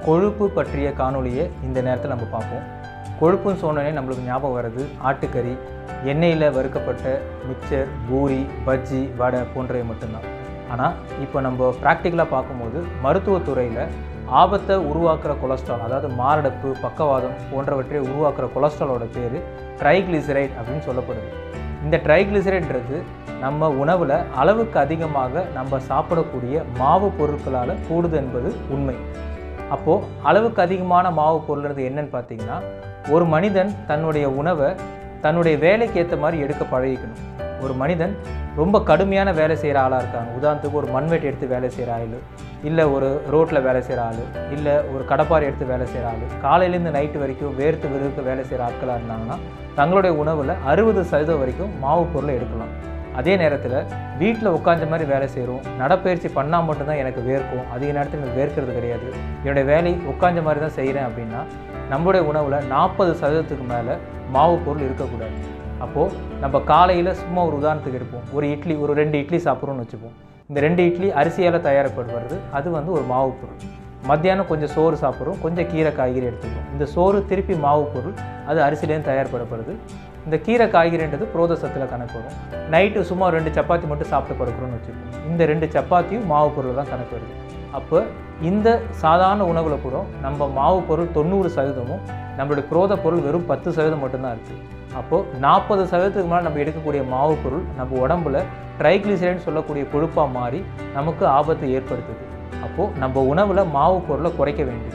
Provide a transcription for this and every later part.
கொழுப்பு பற்றிய காணொளியை இந்த நேரத்தில் நம்ம பார்ப்போம் கொழுப்புன்னு சொன்னோடனே நம்மளுக்கு ஞாபகம் வர்றது ஆட்டுக்கறி எண்ணெயில் வறுக்கப்பட்ட மிக்சர் பூரி பஜ்ஜி வடை போன்றவை மட்டும்தான் ஆனால் இப்போ நம்ம ப்ராக்டிக்கலாக பார்க்கும்போது மருத்துவத்துறையில் ஆபத்தை உருவாக்குற கொலஸ்ட்ரால் அதாவது மாரடைப்பு பக்கவாதம் போன்றவற்றை உருவாக்குற கொலஸ்ட்ராலோட பேர் ட்ரைக்ளிசரைட் அப்படின்னு சொல்லப்படுது இந்த ட்ரைக்ளிசரைட்ன்றது நம்ம உணவில் அளவுக்கு அதிகமாக நம்ம சாப்பிடக்கூடிய மாவு பொருட்களால் கூடுது என்பது உண்மை அப்போது அளவுக்கு அதிகமான மாவு பொருள்ன்றது என்னன்னு பார்த்தீங்கன்னா ஒரு மனிதன் தன்னுடைய உணவை தன்னுடைய வேலைக்கு ஏற்ற மாதிரி எடுக்க பழகிக்கணும் ஒரு மனிதன் ரொம்ப கடுமையான வேலை செய்கிற ஆளாக இருக்காங்க உதாரணத்துக்கு ஒரு மண்வெட்டி எடுத்து வேலை செய்கிற ஆள் இல்லை ஒரு ரோட்டில் வேலை செய்கிற ஆள் இல்லை ஒரு கடப்பாரை எடுத்து வேலை செய்கிற ஆள் காலையிலேருந்து நைட்டு வரைக்கும் வேர்த்து விறுவிறுக்க வேலை செய்கிற ஆட்களாக இருந்தாங்கன்னா தங்களுடைய உணவில் அறுபது சதவீதம் வரைக்கும் மாவு பொருளை எடுக்கலாம் அதே நேரத்தில் வீட்டில் உட்காந்த மாதிரி வேலை செய்கிறோம் நடப்பயிற்சி பண்ணால் மட்டும்தான் எனக்கு வேர்க்கும் அதிக நேரத்தில் எனக்கு வேர்க்கிறது கிடையாது என்னுடைய வேலை உட்காந்த மாதிரி தான் செய்கிறேன் அப்படின்னா நம்மளுடைய உணவில் நாற்பது சதவீதத்துக்கு மேலே மாவு பொருள் இருக்கக்கூடாது அப்போது நம்ம காலையில் சும்மா ஒரு உதாரணத்துக்கு எடுப்போம் ஒரு இட்லி ஒரு ரெண்டு இட்லி சாப்பிட்றோம்னு வச்சுப்போம் இந்த ரெண்டு இட்லி அரிசியால் தயாரிக்கப்படுவது அது வந்து ஒரு மாவு பொருள் மத்தியானம் கொஞ்சம் சோறு சாப்பிட்றோம் கொஞ்சம் கீரை காய்கறி எடுத்துக்கிறோம் இந்த சோறு திருப்பி மாவு பொருள் அது அரிசிலேருந்து தயாரிப்படப்படுது இந்த கீரை காய்கறின்றது புரோத சத்தில் கணக்கு வரும் நைட்டு சும்மா ரெண்டு சப்பாத்தி மட்டும் சாப்பிட்டு படுக்கிறோம்னு வச்சுக்கோங்க இந்த ரெண்டு சப்பாத்தியும் மாவு பொருள் தான் கணக்கு வருது அப்போ இந்த சாதாரண உணவில் கூட நம்ம மாவு பொருள் தொண்ணூறு சதவீதமும் நம்மளுடைய புரோத பொருள் வெறும் பத்து சதவீதம் மட்டும்தான் இருக்குது அப்போது நாற்பது சதவீதத்துக்கு மேலே நம்ம எடுக்கக்கூடிய மாவு பொருள் நம்ம உடம்புல ட்ரைக்ளிசரைன்னு சொல்லக்கூடிய கொழுப்பாக மாறி நமக்கு ஆபத்தை ஏற்படுத்துது அப்போது நம்ம உணவில் மாவு பொருளை குறைக்க வேண்டியது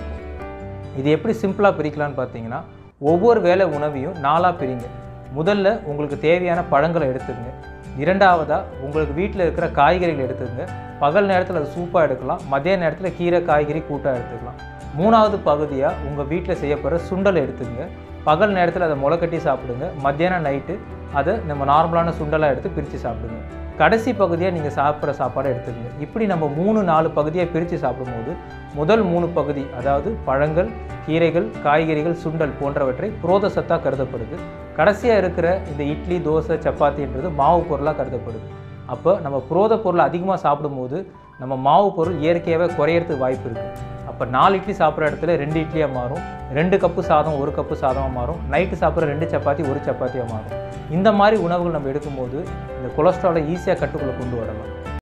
இது எப்படி சிம்பிளாக பிரிக்கலான்னு பார்த்தீங்கன்னா ஒவ்வொரு வேளை உணவையும் நாலாக பிரிங்க முதல்ல உங்களுக்கு தேவையான பழங்களை எடுத்துக்கங்க இரண்டாவதாக உங்களுக்கு வீட்டில் இருக்கிற காய்கறிகள் எடுத்துக்கங்க பகல் நேரத்தில் அது சூப்பாக எடுக்கலாம் மதிய நேரத்தில் கீரை காய்கறி கூட்டாக எடுத்துக்கலாம் மூணாவது பகுதியாக உங்கள் வீட்டில் செய்யப்படுற சுண்டலை எடுத்துக்கங்க பகல் நேரத்தில் அதை முளைக்கட்டி சாப்பிடுங்க மத்தியானம் நைட்டு அதை நம்ம நார்மலான சுண்டலாக எடுத்து பிரித்து சாப்பிடுங்க கடைசி பகுதியாக நீங்கள் சாப்பிட்ற சாப்பாடை எடுத்துக்கங்க இப்படி நம்ம மூணு நாலு பகுதியாக பிரித்து சாப்பிடும்போது முதல் மூணு பகுதி அதாவது பழங்கள் கீரைகள் காய்கறிகள் சுண்டல் போன்றவற்றை புரோத சத்தாக கருதப்படுது கடைசியாக இருக்கிற இந்த இட்லி தோசை சப்பாத்தின்றது மாவு பொருளாக கருதப்படுது அப்போ நம்ம புரோத பொருளை அதிகமாக சாப்பிடும்போது நம்ம மாவு பொருள் இயற்கையாகவே குறையறதுக்கு வாய்ப்பு இருக்குது அப்போ நாலு இட்லி சாப்பிட்ற இடத்துல ரெண்டு இட்லியாக மாறும் ரெண்டு கப்பு சாதம் ஒரு கப்பு சாதமாக மாறும் நைட்டு சாப்பிட்ற ரெண்டு சப்பாத்தி ஒரு சப்பாத்தியாக மாறும் இந்த மாதிரி உணவுகள் நம்ம எடுக்கும்போது இந்த கொலஸ்ட்ராலை ஈஸியாக கட்டுக்குள்ளே கொண்டு வரலாம்